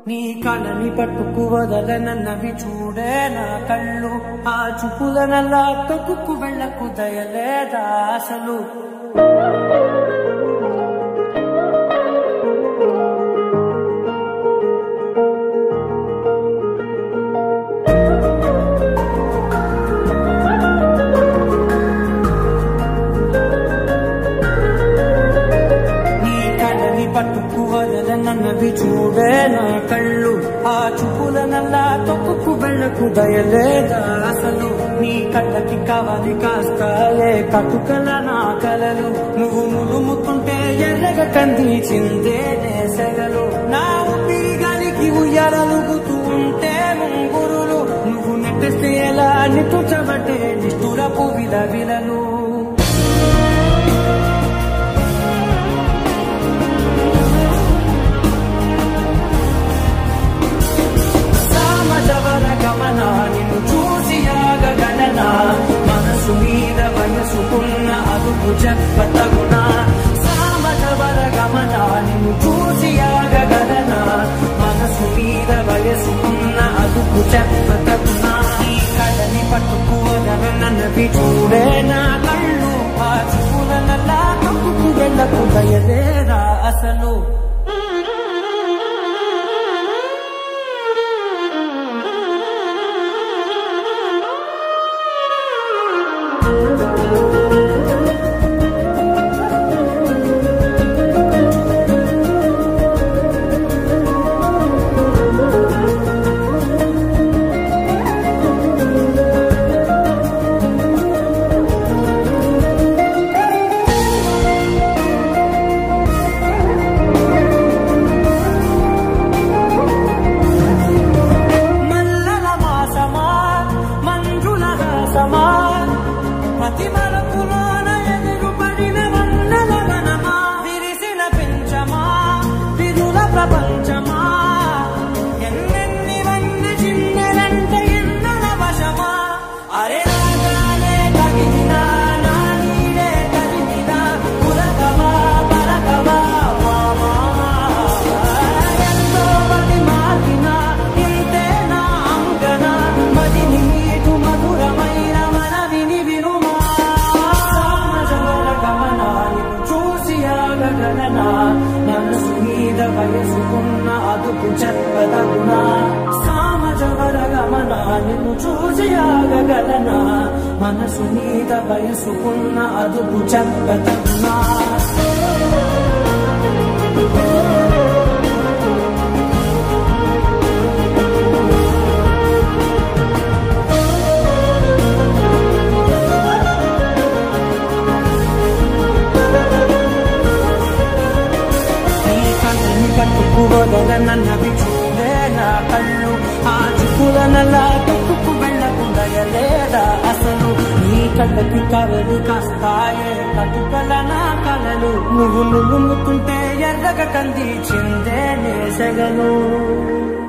నీ కళని పట్టుకు వదలనన్నవి చూడే నా కళ్ళు ఆ చూపుల నల్లా తొక్కుకు వెళ్ళకు దయలేదా అసలు నీ కళ్ళని పట్టుకు వదలనన్నవి చూడే నా కళ్ళు ఆ చూపుల నల్లా తొక్కుకు వెళ్ళకు దయలేదా అసలు నీ కళ్ళకి కావాలి కాస్తాయే కటుకల నా కలలు నువ్వు నులుముతుంటే ఎర్రగ కందిచిందే నేసగలు నా ఊపిరి గాలికి ఉయ్యాలలుగుతూ ఉంటే ముంగురులు నువ్వు నెట్టేస్తే ఎలా నిట్టుచబట్టే నిష్ఠురపు విలవిలలు సామజవర గమన నిన్ను చూసి ఆగగలన మనసు మీద వయసుకున్న అదుపు చెప్పతగున సామజవర గమన నిన్ను చూసి ఆగగలన మనసు మీద వయసుకున్న అదుపు చెప్పతగున ఈ కళని పట్టుకోగలనన్నవి చూడే నా కళ్ళు ఆ చూపుల నల్లా తప్పుకు వెళ్ళకు దయలేరా అసలు మల్లల మాసమా మంజుల హాసమా ప్రతి మరపులోన ఎదురుపడిన వన్నెల వనమా విరిసిన పెంచమా విరుల ప్రపంచమా ఎన్నెన్ని వన్నె చిన్నెలంటే ఎన్నెల వశమా అరే రాగాలే తగిలినా నా నీడే తగిలినా పులకమా పలకమా మామా ఎంతో మతి మారినా ఇంతే నా అంగన మది నీటు మధురమైన మనవిని వినుమా సామజవర గమన నిన్ను చూసి ఆగగలనా మనసు మీద వయసుకున్న అదుపు చెప్పదగునా సామజవర గమన నిన్ను చూసి ఆగగలనా మనసు మీద వయసుకున్న అదుపు చెప్పదగునా నీ కళ్ళని పట్టుకు వదలనన్నవి చూడే నా కళ్ళు ఆ చుక్కుల నల్లా తొక్కుకు వెళ్ళకు దయలేదా అసలు నీ కళ్ళకి కలలు కాస్తాయే కటుకల నా కలలు నువ్వు నువ్వు ఎర్రగ కంది చిందే నేసగలు